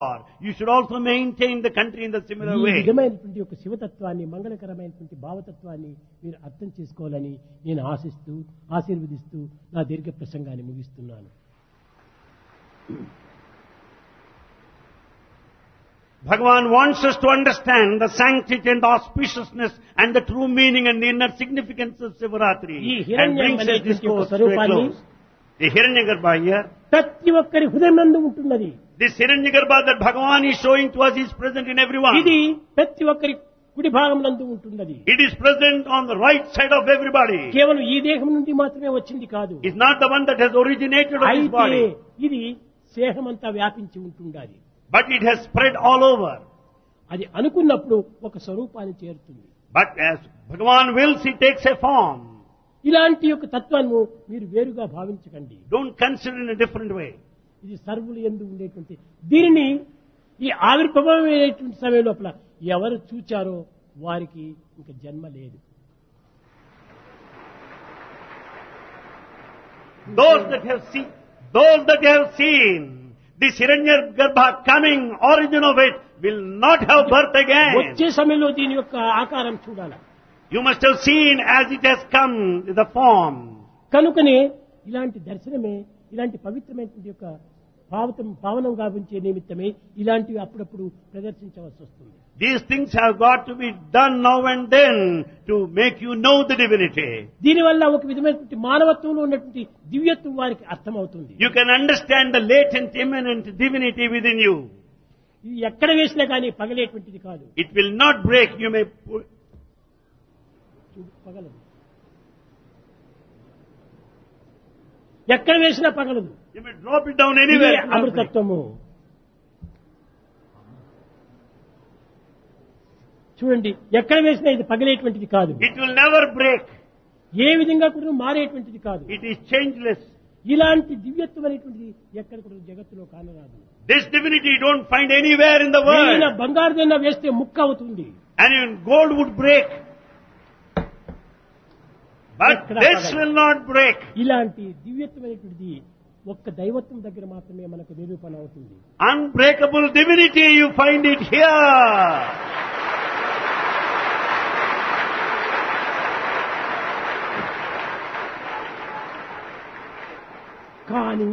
You should also maintain the country in the similar ఈ way. విధమైనటువంటి ఒక శివతత్వాన్ని మంగళకరమైనటువంటి భావతత్వాన్ని మీరు అర్థం చేసుకోవాలని నేను ఆశిస్తూ ఆశీర్వదిస్తూ నా దీర్ఘ ప్రసంగాన్ని ముగిస్తున్నాను Bhagavan wants us to understand the sanctity and the auspiciousness and the true meaning and the inner significance of Sivaratri ఈ and హిరణ్యం brings this అనేటువంటి discourse ఒక to a స్వరూపాన్ని close. The Hiranyagarbha here, ప్రతి ఒక్కరి హృదయం ఉంటున్నది this Hiranyagarbha that Bhagavan is showing to us is present in everyone. ఇది ప్రతి ఒక్కరి కుడి భాగం నందు ఉంటున్నది It is present on the right side of everybody. కేవలం ఈ దేహం నుండి మాత్రమే వచ్చింది కాదు It's not the one that has originated of this అయితే body, ఇది దేహమంతా వ్యాపించి ఉంటుండాలి but it has spread all over. అది అనుకున్నప్పుడు ఒక స్వరూపాన్ని చేరుతుంది But as Bhagavan wills, it takes a form. ఇలాంటి యొక్క తత్వాన్ని మీరు వేరుగా భావించకండి Don't consider in a different way. ఇది సర్వులు ఎందు ఉండేటువంటి దీనిని ఈ ఆవిర్భవమైనటువంటి సమయం లోపల ఎవరు చూచారో వారికి ఇంక జన్మ లేదు Those that have seen, those that have seen this Hiranyagarbha coming, origin of it, will not have birth again. వచ్చే సమయంలో దీని యొక్క ఆకారం చూడాలి You must have seen as it has come, the form. కనుకనే ఇలాంటి దర్శనమే ఇలాంటి పవిత్రమైనటువంటి యొక్క పావతం పావనం గావించే నిమిత్తమే ఇలాంటివి అప్పుడప్పుడు ప్రదర్శించవలసి వస్తుంది These things have got to be done now and then to make you know the divinity. దీనివల్ల ఒక విధమైనటువంటి మానవత్వంలో ఉన్నటువంటి దివ్యత్వం వారికి అర్థమవుతుంది You can understand the latent, immanent divinity within you. ఇది ఎక్కడ వేసినా కానీ పగలేటువంటిది కాదు It will not break. You may pu- చూడు, పగలదు ఎక్కడ వేసినా పగలదు you may drop it down ఇదే anywhere. it will not break. అమృతత్వము చూడండి ఎక్కడ వేసినా ఇది పగలేటువంటిది కాదు It will never break. ఏ విధంగా కూడా మారేటువంటిది కాదు It is changeless. ఇలాంటి దివ్యత్వం అనేటువంటిది ఎక్కడ కూడా జగత్తులో కానరాదు This divinity you don't find anywhere in the ఏదైనా world. బంగారుదైనా వేస్తే ముక్క అవుతుంది And even gold would break. But ఎక్కడ this పగలదు. will not break. ఇలాంటి దివ్యత్వమైనటువంటిది ఒక్క దైవత్వం దగ్గర మాత్రమే మనకు నిరూపణ అవుతుంది Unbreakable divinity, you find it here. కానీ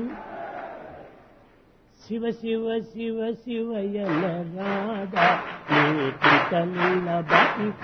శివ శివ శివ శివయన రాధా నీ కృతనిల బతి